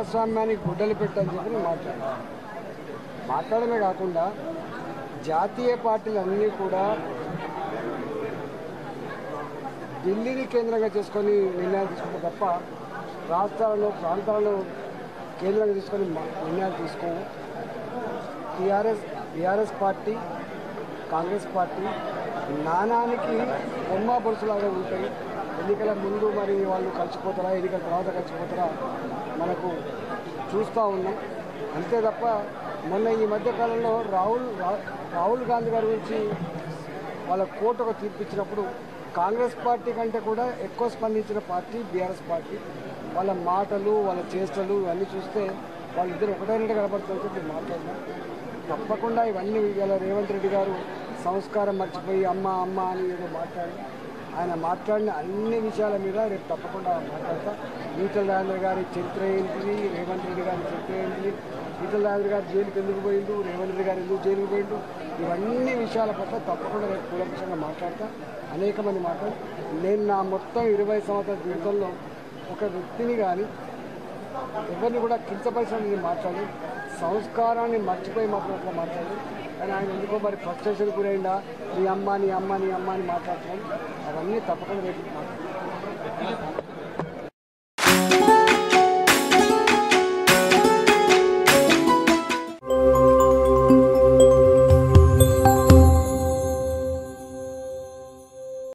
ప్రజాస్వామ్యానికి గుడ్డలు పెట్టని చెప్పి నేను మాట్లాడాను మాట్లాడమే కాకుండా జాతీయ పార్టీలు అన్నీ కూడా ఢిల్లీని కేంద్రంగా చేసుకొని నిర్ణయాలు తీసుకుంటే తప్ప రాష్ట్రాలను ప్రాంతాలను కేంద్రంగా తీసుకొని మా- నిర్ణయాలు తీసుకోము టీఆర్ఎస్ టీఆర్ఎస్ పార్టీ కాంగ్రెస్ పార్టీ నానానికి బొమ్మ బొరుసులాగా ఉంటాయి ఎన్నికల ముందు మరి వాళ్ళు కలిసిపోతారా ఎన్నికల తర్వాత కలిసిపోతారా మనకు చూస్తూ ఉన్నాం అంతే తప్ప మొన్న ఈ మధ్య కాలంలో రాహుల్ రా- రాహుల్ గాంధీ గారి గురించి వాళ్ళ కోర్టు ఒక తీర్పు ఇచ్చినప్పుడు కాంగ్రెస్ పార్టీ కంటే కూడా ఎక్కువ స్పందించిన పార్టీ బీఆర్ఎస్ పార్టీ వాళ్ళ మాటలు వాళ్ళ చేష్టలు ఇవన్నీ చూస్తే వాళ్ళిద్దరు ఒకటైనట్టు కనబడుతుందని చెప్పి మాట్లాడినా తప్పకుండా ఇవన్నీ ఇవాళ రేవంత్ రెడ్డి గారు సంస్కారం మర్చిపోయి అమ్మ అమ్మ అని ఏదో మాట్లాడి ఆయన మాట్లాడిన అన్ని విషయాల మీద రేపు తప్పకుండా మాట్లాడతా ఈటల రాజేంద్ర గారి చరిత్ర ఏంటిది రేవంత్ రెడ్డి గారి చరిత్ర ఏంటిది ఈటల రాజేంద్ర గారు జైలుకి ఎందుకు పోయిండు రేవంత్ రెడ్డి గారు ఎందుకు జైలుకి పోయిండు ఇవన్నీ విషయాల పట్ల తప్పకుండా రేపు కూలంకషంగా మాట్లాడతా అనేక మంది మాట్లాడు నేను నా మొత్తం ఇరవై సంవత్సరాల జీవితంలో ఒక వ్యక్తిని కానీ ఎవరిని కూడా కించపరిచిన నేను మాట్లాడి సంస్కారాన్ని మర్చిపోయి మాట్లాడుతూ మాట్లాడి కానీ ఆయన ఎందుకో మరి ఫ్రస్ట్రేషన్ గురైందా నీ అమ్మ నీ అమ్మ నీ అమ్మ అని మాట్లాడుతున్నాను అవన్నీ తప్పకుండా రేపు మాట్లాడతాను